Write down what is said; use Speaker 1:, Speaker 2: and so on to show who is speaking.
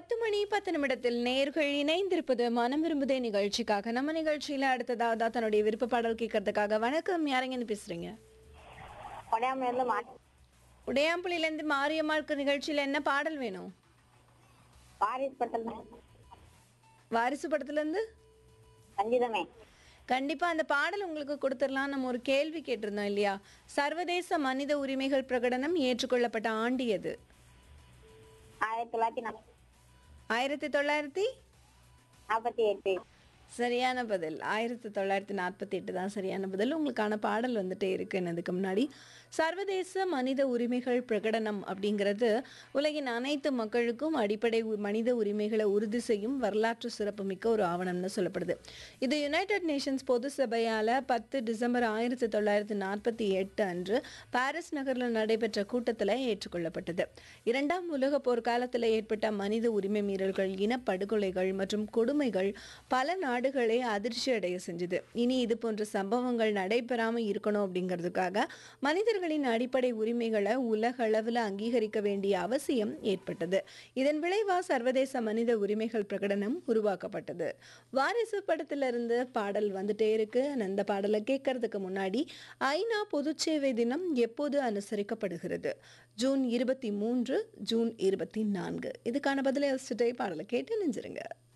Speaker 1: பத்து மணி பத்து நிமிடத்தில் நேர்கள் இணைந்திருப்பது மனம் விரும்புதே நிகழ்ச்சிக்காக நம்ம நிகழ்ச்சியில அடுத்ததாக தன்னுடைய விருப்ப பாடல் கேட்கறதுக்காக வணக்கம் யாரங்க பேசுறீங்க
Speaker 2: கொடையாமலேருந்து மாட்டி
Speaker 1: உடையாம்புலியில இருந்து மாரியம்மாளுக்கு நிகழ்ச்சியில என்ன பாடல் வேணும்
Speaker 2: பாரிஸ் பட்டல்
Speaker 1: வாரிசு படத்துல இருந்து
Speaker 2: சங்கீதமே
Speaker 1: கண்டிப்பா அந்த பாடல் உங்களுக்கு கொடுத்துடலாம் நம்ம ஒரு கேள்வி கேட்டிருந்தோம் இல்லையா சர்வதேச மனித உரிமைகள் பிரகடனம் ஏற்றுக்கொள்ளப்பட்ட ஆண்டு எது
Speaker 2: ஆயிரத்தி தொள்ளாயிரத்தி நாப்ப-
Speaker 1: ஆயிரத்தி தொள்ளாயிரத்தி
Speaker 2: நாற்பத்தி எட்டு
Speaker 1: சரியான பதில் ஆயிரத்தி தொள்ளாயிரத்தி நாற்பத்தி எட்டு தான் சரியான பதில் உங்களுக்கான பாடல் வந்துட்டே இருக்கு என்னதுக்கு முன்னாடி சர்வதேச மனித உரிமைகள் பிரகடனம் அப்படிங்கிறது உலகின் அனைத்து மக்களுக்கும் அடிப்படை உ- மனித உரிமைகளை உறுதி செய்யும் வரலாற்று சிறப்புமிக்க ஒரு ஆவணம்னு சொல்லப்படுது இது யுனைடெட் நேஷன்ஸ் பொது சபையால் பத்து டிசம்பர் ஆயிரத்தி தொள்ளாயிரத்தி நாற்பத்தி எட்டு அன்று பாரிஸ் நகரில் நடைபெற்ற கூட்டத்தில் ஏற்றுக்கொள்ளப்பட்டது இரண்டாம் உலக போர்க்காலத்தில் ஏற்பட்ட மனித உரிமை மீறல்கள் இனப்படுகொலைகள் மற்றும் கொடுமைகள் பல நாடுகளை அதிர்ச்சி அடைய செஞ்சது இனி இது போன்ற சம்பவங்கள் நடைபெறாமல் இருக்கணும் அப்படிங்கிறதுக்காக மனிதர்களின் அடிப்படை உரிமைகளை உலக அளவில் அங்கீகரிக்க வேண்டிய அவசியம் ஏற்பட்டது இதன் விளைவா சர்வதேச மனித உரிமைகள் பிரகடனம் உருவாக்கப்பட்டது வாரிசு படத்திலிருந்து பாடல் வந்துட்டே இருக்கு அந்த பாடலை கேட்கறதுக்கு முன்னாடி ஐநா பொதுச்சேவை தினம் எப்போது அனுசரிக்கப்படுகிறது ஜூன் இருபத்தி மூன்று ஜூன் இருபத்தி நான்கு இதுக்கான பதிலை யோசிச்சுட்டே பாடலை கேட்டு நெஞ்சிருங்க